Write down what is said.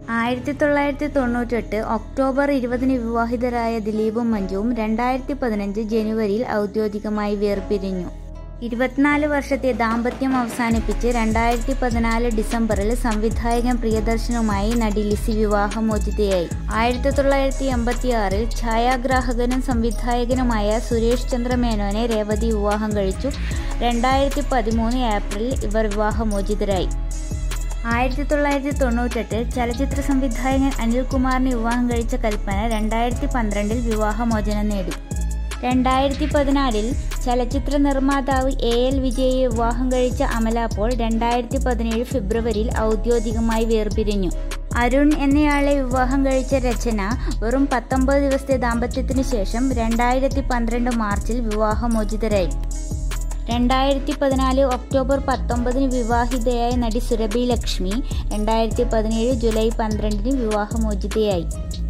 ആയിരത്തി തൊള്ളായിരത്തി തൊണ്ണൂറ്റെട്ട് ഒക്ടോബർ ഇരുപതിന് വിവാഹിതരായ ദിലീപും മഞ്ജുവും രണ്ടായിരത്തി പതിനഞ്ച് ജനുവരിയിൽ ഔദ്യോഗികമായി വേർപിരിഞ്ഞു ഇരുപത്തിനാല് വർഷത്തെ ദാമ്പത്യം അവസാനിപ്പിച്ച് രണ്ടായിരത്തി പതിനാല് ഡിസംബറിൽ സംവിധായകൻ പ്രിയദർശനുമായി നടി ലിസി വിവാഹമോചിതയായി ആയിരത്തി തൊള്ളായിരത്തി എൺപത്തി ആറിൽ ഛായാഗ്രാഹകനും സംവിധായകനുമായ സുരേഷ് ചന്ദ്ര മേനോനെ രേവതി വിവാഹം കഴിച്ചു രണ്ടായിരത്തി പതിമൂന്ന് ഏപ്രിലിൽ ഇവർ വിവാഹമോചിതരായി ആയിരത്തി തൊള്ളായിരത്തി തൊണ്ണൂറ്റെട്ട് ചലച്ചിത്ര സംവിധായകൻ അനിൽകുമാറിന് വിവാഹം കഴിച്ച കൽപ്പന രണ്ടായിരത്തി പന്ത്രണ്ടിൽ വിവാഹമോചനം നേടി രണ്ടായിരത്തി പതിനാലിൽ ചലച്ചിത്ര നിർമ്മാതാവ് എ എൽ വിജയെ വിവാഹം കഴിച്ച അമല പോൾ രണ്ടായിരത്തി പതിനേഴ് ഫെബ്രുവരിയിൽ ഔദ്യോഗികമായി വേർപിരിഞ്ഞു അരുൺ എന്നയാളെ വിവാഹം കഴിച്ച രചന വെറും പത്തൊമ്പത് ദിവസത്തെ ദാമ്പത്യത്തിന് ശേഷം രണ്ടായിരത്തി പന്ത്രണ്ട് മാർച്ചിൽ വിവാഹമോചിതരായി രണ്ടായിരത്തി പതിനാല് ഒക്ടോബർ പത്തൊമ്പതിന് വിവാഹിതയായ നടി സുരഭി ലക്ഷ്മി രണ്ടായിരത്തി പതിനേഴ് ജൂലൈ പന്ത്രണ്ടിന് വിവാഹമോചിതയായി